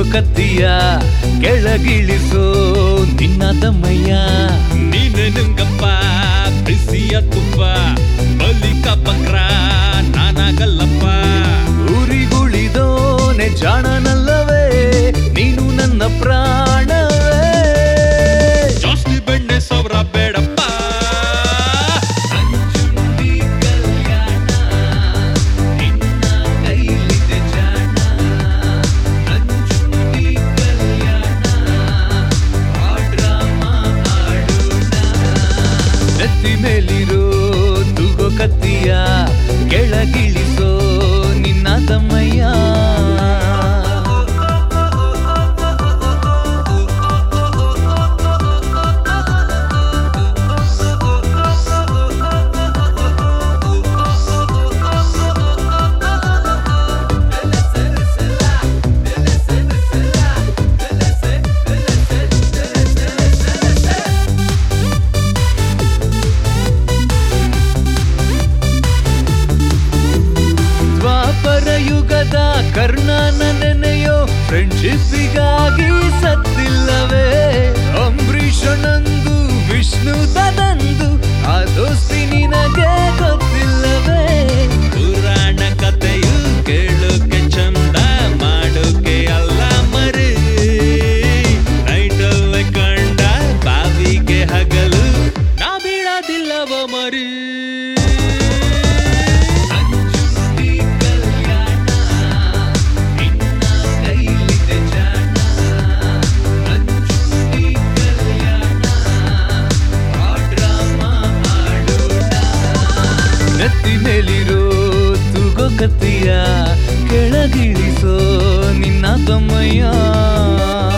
ಕತ್ತಿಯ ಕೆಳಗಿಳಿಸೋ ನಿನ್ನ ದಮ್ಮಯ್ಯ ನೀನೆ ನಂಗಪ್ಪ ಬಿಸಿಯ ತುಪ್ಪ ಬಲಿಕ ಬಕ್ರ ನಾನಾಗಲ್ಲಪ್ಪ ಊರಿಗುಳಿದೋನೆ ಜಾಣನಲ್ಲವೇ ನೀನು ನನ್ನ ಪ್ರಾಣವೇ ಜಾಸ್ತಿ ಬೆಣ್ಣೆ ಸಾವಿರ ಬೇಡಪ್ಪ ಅಂಜುಂಡಿ ಕಲ್ಯಾಣ ನಿನ್ನ ಕೈಲಿದೆ ಜಾಣ ಅಂಜುಂಡಿ ಕಲ್ಯಾಣ ಆ ಡ್ರಾಮಾ ಆಡೋಣ ನೆತ್ತಿ ಮೇಲಿರೋ ತೂಗೋ ಕತ್ತಿಯ ಕೆಳಗಿಳಿಸೋ ನಿನ್ನ ತಮ್ಮಯ್ಯ ದ್ವಾಪರ ಯುಗದ ಕರ್ಣನ ನೆನೆಯೋ ಫ್ರೆಂಡ್ಶಿಪ್ಪಿಗಾಗಿ ಸತ್ತಿಲ್ಲವೇ ಅಂಬರೀಷನಂದು ವಿಷ್ಣು ತದಂದು ಆ ದೋಸ್ತಿ ನಿನಗೆ ಗೊತ್ತಿಲ್ಲವೇ ಪುರಾಣ ಕಥೆಯು ಕೇಳೋಕೆ ಚಂದ ಮಾಡೋಕೆ ಅಲ್ಲ ಮರಿ ನೈಟಲ್ಲಿ ಕಂಡ ಬಾವಿಗೆ ಹಗಲು ನಾ ಬೀಳೋದಿಲ್ಲವ ಮರಿ ಅಂಜುಂಡಿ ಕಲ್ಯಾಣ ನಿನ್ನ ಕೈಲಿದೆ ಜಾಣ ಅಂಜುಂಡಿ ಕಲ್ಯಾಣ ಆ ಡ್ರಾಮಾ ಆಡೋಣ ನೆತ್ತಿ ಮೇಲಿರೋ ತೂಗೋ ಕತ್ತಿಯ ಕೆಳಗಿಳಿಸೋ ನಿನ್ನ ತಮ್ಮಯ್ಯ